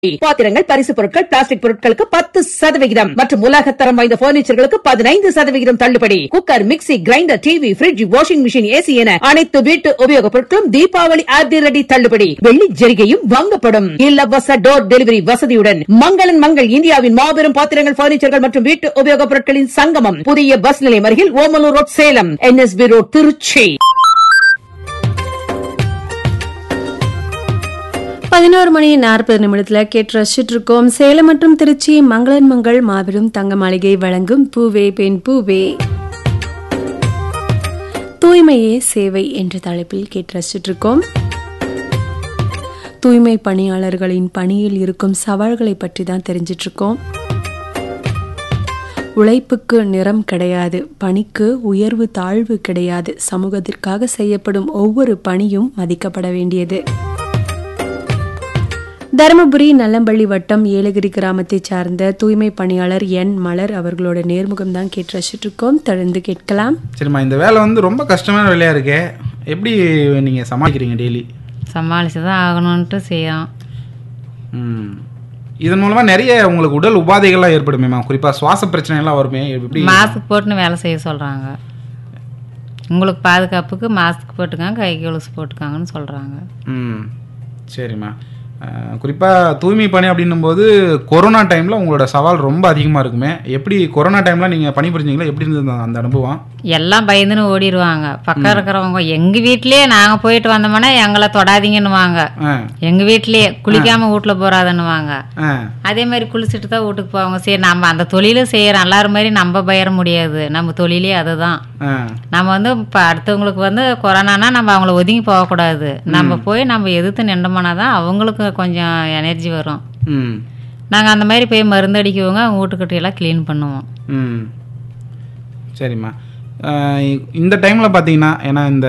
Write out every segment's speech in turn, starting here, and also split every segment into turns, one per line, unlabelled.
பாத்திரங்கள் பரிசு பொருட்கள் பிளாஸ்டிக் பொருட்களுக்கு பத்து சதவிகிதம் மற்றும் உலகத்தரம் வாய்ந்த பர்னிச்சர்களுக்கு பதினைந்து சதவிகிதம் தள்ளுபடி cooker mixie grinder TV fridge washing machine AC என அனைத்து வீட்டு உபயோகப் பொருட்களும் தீபாவளி அதிரடி தள்ளுபடி வெள்ளி ஜெரிகையும் வாங்கப்படும் இலவச டோர் டெலிவரி வசதியுடன் மங்களன் மங்கள் இந்தியாவின் மாபெரும் பாத்திரங்கள் பர்னிச்சர்கள் மற்றும் வீட்டு உபயோகப் பொருட்களின் சங்கமம் புதிய பஸ் நிலையம் அருகில் Omalur road Salem NSB road Trichy
பதினோரு மணி நாற்பது நிமிடத்தில் கேட்டு ரசிச்சுட்டு இருக்கோம் சேலம் மற்றும் திருச்சி மங்களன் மங்கள் மாபெரும் தங்க மாளிகை வழங்கும் பூவே பெண் பூவே தூய்மையே சேவை என்ற தலைப்பில் கேட்டு ரசிச்சுட்டு இருக்கோம் தூய்மை பணியாளர்களின் பணியில் இருக்கும் சவால்களை பற்றி தான் தெரிஞ்சிட்டு இருக்கோம் உழைப்புக்கு நிறம் கிடையாது பணிக்கு உயர்வு தாழ்வு கிடையாது சமூகத்திற்காக செய்யப்படும் ஒவ்வொரு பணியும் மதிக்கப்பட வேண்டியது தருமபுரி நல்லம்பள்ளி வட்டம் ஏலகிரி கிராமத்தை சார்ந்த தூய்மை பணியாளர் என் மலர் அவர்களோட நேர்முகம் தான் கேட்டு ரசிச்சுட்டு இருக்கோம் தொடர்ந்து கேட்கலாம்
சரிம்மா இந்த வேலை வந்து ரொம்ப கஷ்டமான வேலையாக இருக்கே எப்படி நீங்கள் சமாளிக்கிறீங்க டெய்லி
சமாளித்து தான் ஆகணுன்ட்டு செய்கிறோம்
ம் இதன் மூலமாக நிறைய உங்களுக்கு உடல் உபாதைகள்லாம் ஏற்படுமேம்மா குறிப்பாக சுவாச பிரச்சனைலாம் வருமே எப்படி
மாஸ்க் போட்டுன்னு வேலை செய்ய சொல்கிறாங்க உங்களுக்கு பாதுகாப்புக்கு மாஸ்க் போட்டுக்காங்க கை கொலுசு போட்டுக்காங்கன்னு சொல்கிறாங்க
ம் சரிம்மா குறிப்பாக தூய்மை பணி அப்படின்னும் போது கொரோனா டைமில் உங்களோட சவால் ரொம்ப அதிகமாக இருக்குமே எப்படி கொரோனா டைமில் நீங்கள் பணிபுரிஞ்சீங்களா எப்படி இருந்தது அந்த அனுபவம்
எல்லாம் பயந்துன்னு ஓடிடுவாங்க பக்கம் இருக்கிறவங்க எங்கள் வீட்லேயே நாங்கள் போயிட்டு வந்தோம்னா எங்களை தொடாதீங்கன்னுவாங்க
ஆ
எங்கள் வீட்லேயே குளிக்காமல் வீட்டில் போகிறாதுன்னுவாங்க
ஆ
அதே மாதிரி குளிச்சுட்டு தான் வீட்டுக்கு போவாங்க சரி நம்ம அந்த தொழிலும் செய்கிறோம் எல்லாரும் மாதிரி நம்ம பயிர முடியாது நம்ம தொழிலே அதுதான்
ஆ
நம்ம வந்து இப்போ அடுத்தவங்களுக்கு வந்து கொரோனானா நம்ம அவங்கள ஒதுங்கி போகக்கூடாது நம்ம போய் நம்ம எதிர்த்து நின்றோம்னா தான் அவங்களுக்கு கொஞ்சம் எனர்ஜி வரும்
ம்
நாங்கள் அந்த மாதிரி போய் மருந்து அடிக்குவோங்க அவங்க வீட்டுக்கிட்டையெல்லாம் க்ளீன் பண்ணுவோம்
ம் சரிம்மா அஹ் இந்த டைமில் பார்த்தீங்கன்னா ஏன்னா இந்த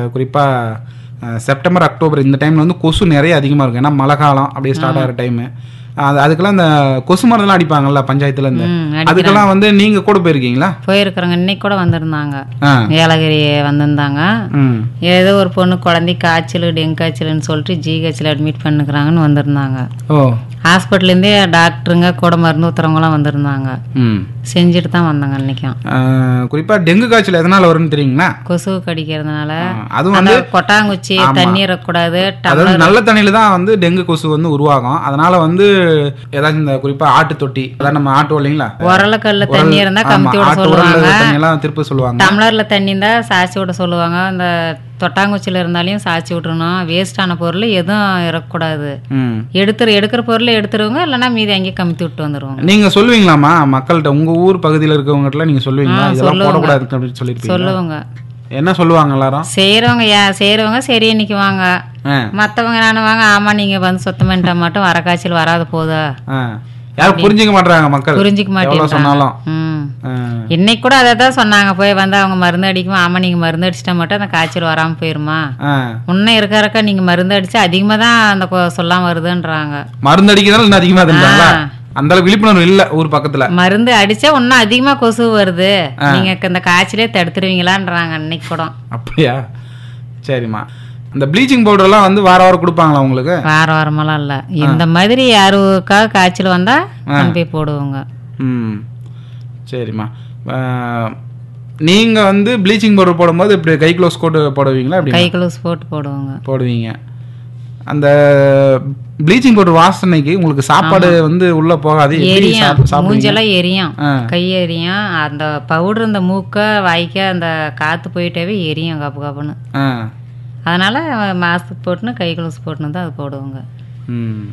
குறிப்பாக செப்டம்பர் அக்டோபர் இந்த டைமில் வந்து கொசு நிறைய அதிகமாக இருக்கும் ஏன்னா மழை காலம் அப்படியே ஸ்டார்ட் ஆகிற டைமு அது அதுக்கெல்லாம் இந்த கொசு மருந்தெல்லாம் அடிப்பாங்கல்ல பஞ்சாயத்துல இருந்து
ம், அடிக்கிறாங்க.
அதுக்கெல்லாம் வந்து நீங்கள் கூட போயிருக்கீங்களா
போயிருக்கிறோங்க இன்னைக்கு கூட வந்திருந்தாங்க
ஆ
ஏலகிரி வந்திருந்தாங்க
ம்
ஏதோ ஒரு பொண்ணு குழந்தை காய்ச்சல் டெங்கு காய்ச்சல்னு சொல்லிட்டு ஜிஹெச்சில் அட்மிட் பண்ணுக்கிறாங்கன்னு வந்திருந்தாங்க
ஓ
ஹாஸ்பிட்டல்லேருந்தே டாக்டருங்க கூட மருந்து ஊத்துறவங்களாம் வந்திருந்தாங்க
ம்
செஞ்சுட்டு தான் வந்தாங்க அன்னைக்கும்
குறிப்பாக டெங்கு காய்ச்சல் எதனால் வரும்னு தெரியுங்களா
கொசு கடிக்கிறதுனால
ஆ, அதுவும்
அந்த
வந்து
கொட்டாங்குச்சி தண்ணி இருக்கக்கூடாது
அதாவது நல்ல தண்ணியில தான் வந்து டெங்கு கொசு வந்து உருவாகும் அதனால வந்து ஏதாச்சும் இந்த குறிப்பா ஆட்டு தொட்டி அதான் நம்ம ஆட்டோ இல்லைங்களா
உரலக்கல்ல தண்ணி இருந்தா
ஆமா,
கமுத்தி விட
ஆட்டு உரல்ல
சொல்லுவாங்க
தண்ணியெல்லாம் திருப்ப சொல்லுவாங்க
டம்ளர்ல தண்ணி இருந்தா சாய்ச்சி விட சொல்லுவாங்க அந்த தொட்டாங்குச்சியில இருந்தாலையும் சாய்ச்சி விட்டுறணும் வேஸ்டான பொருள் எதுவும் இறக்கக்கூடாது
ம்.
எடுத்துரு எடுக்கிற பொருள் எடுத்துருவாங்க இல்லைன்னா மீதி அங்கேயே கமுத்தி விட்டு வந்துருவாங்க
நீங்க சொல்லுவீங்களாமா மக்கள்கிட்ட உங்க ஊர் பகுதியில இருக்கவங்ககிட்ட நீங்க சொல்லுவீங்களா
ஆ,
இதெல்லாம்
சொல்லுவாங்க.
போடக்கூடாது அப்படின்னு சொல்லிருப்பீங்க
சொல்லுவாங்க
என்ன சொல்லுவாங்க எல்லாரும்
செய்யறவங்க யா செய்யறவங்க சரி நிக்குவாங்க
ஆ,
மத்தவங்க நானுவாங்க ஆமா நீங்க வந்து சுத்தம் பண்ணிட்டா மட்டும் வர காய்ச்சல் வராது போதா
ஆ. யாரும் புரிஞ்சுக்க மாட்டாங்க மக்கள்
புரிஞ்சுக்க
எவ்வளவு
மாட்டேன்
சொன்னாலும்
ம்
ஆ,
இன்னைக்கு கூட அதை தான் சொன்னாங்க போய் வந்து அவங்க மருந்து அடிக்கும் ஆமா நீங்க மருந்து அடிச்சிட்டா மட்டும் அந்த காய்ச்சல் வராம போயிருமா
ஆ.
இன்னும் இருக்க இருக்க நீங்க மருந்து அடிச்சு அதிகமா தான் அந்த கொ- சொல்லாம் வருதுன்றாங்க
மருந்து அடிக்கிறதால இன்னும் அதிகமா தின்றாங்களா
ஆ.
அந்த அளவுக்கு விழிப்புணர்வு இல்ல ஊர் பக்கத்துல
மருந்து அடிச்சா இன்னும் அதிகமா கொசு வருது நீங்க இந்த காய்ச்சலே தடுத்துருவீங்களான்றாங்க அன்னைக்கு கூட
அப்படியா சரிம்மா இந்த ப்ளீச்சிங் பவுடர் எல்லாம் வந்து வார வாரம் கொடுப்பாங்களா உங்களுக்கு
வார வாரமெல்லாம் இல்ல இந்த மாதிரி யாருக்காக காய்ச்சல் வந்தா கொண்டு போய் போடுவோங்க
ம் சரிம்மா அஹ், நீங்க வந்து ப்ளீச்சிங் பவுடர் போடும்போது இப்படி கை க்ளோஸ் கோட்டு போடுவீங்களா
கை
இப்படி
க்ளவுஸ் போட்டு போடுவோங்க
போடுவீங்க அந்த ப்ளீச்சிங் பவுடர் வாசனைக்கு உங்களுக்கு சாப்பாடு வந்து உள்ள போகாது எப்படி
எரியும்
சாப்- சாப்பிடுவீங்க
மூஞ்செல்லாம் எரியும்
ஆ.
கை எரியும் அந்த பவுடர் இந்த மூக்க வாய்க்க அந்த காத்து போயிட்டாவே எரியும் கப்பு கப்புன்னு
ஆ
அதனால மாஸ்க் போட்டுன்னு கை க்ளவுஸ் போட்டுன்னு தான் அது போடுவோங்க
ம்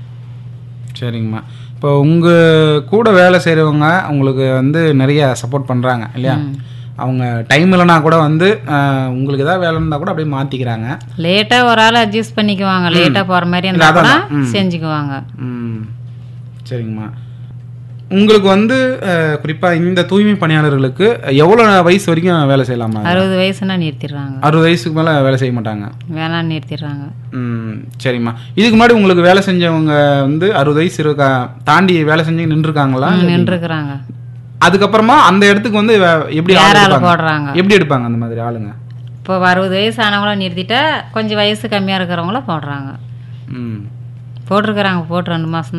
சரிங்கம்மா இப்போ உங்கள் கூட வேலை செய்கிறவங்க உங்களுக்கு வந்து நிறைய சப்போர்ட் பண்ணுறாங்க இல்லையா அவங்க டைம் இல்லைனா கூட வந்து அஹ், உங்களுக்கு ஏதாவது வேலை இருந்தால் கூட அப்படியே மாற்றிக்கிறாங்க
லேட்டா ஒரு ஆள் அட்ஜஸ்ட் பண்ணிக்குவாங்க லேட்டா போற மாதிரி இருந்தா கூட
அதான், ம்.
செஞ்சுக்குவாங்க
ம் சரிங்கம்மா உங்களுக்கு வந்து அஹ், குறிப்பா இந்த தூய்மை பணியாளர்களுக்கு எவ்வளோ வயசு வரைக்கும் வேலை செய்யலாமா
அறுபது வயசுனா நிறுத்திடுறாங்க
அறுபது வயசுக்கு மேலே வேலை செய்ய மாட்டாங்க
வேணாம் நிறுத்திடுறாங்க
ம் சரிம்மா இதுக்கு முன்னாடி உங்களுக்கு வேலை செஞ்சவங்க வந்து அறுபது வயசு இருக்கா தாண்டி வேலை செஞ்சு நின்றுருக்காங்களா
நின்றுக்குறாங்க
அதுக்கப்புறமா அந்த இடத்துக்கு வந்து வே- எப்படி ஆள்
வேற ஆள்
எடுப்பாங்க?
போடுறாங்க
எப்படி எடுப்பாங்க அந்த மாதிரி ஆளுங்க
இப்போ அறுபது வயசு ஆனவங்கள நிறுத்திட்டா கொஞ்சம் வயசு கம்மியா இருக்கிறவங்கள போடுறாங்க
ம்
போட்டிருக்கிறாங்க போட்டு ரெண்டு மாதம்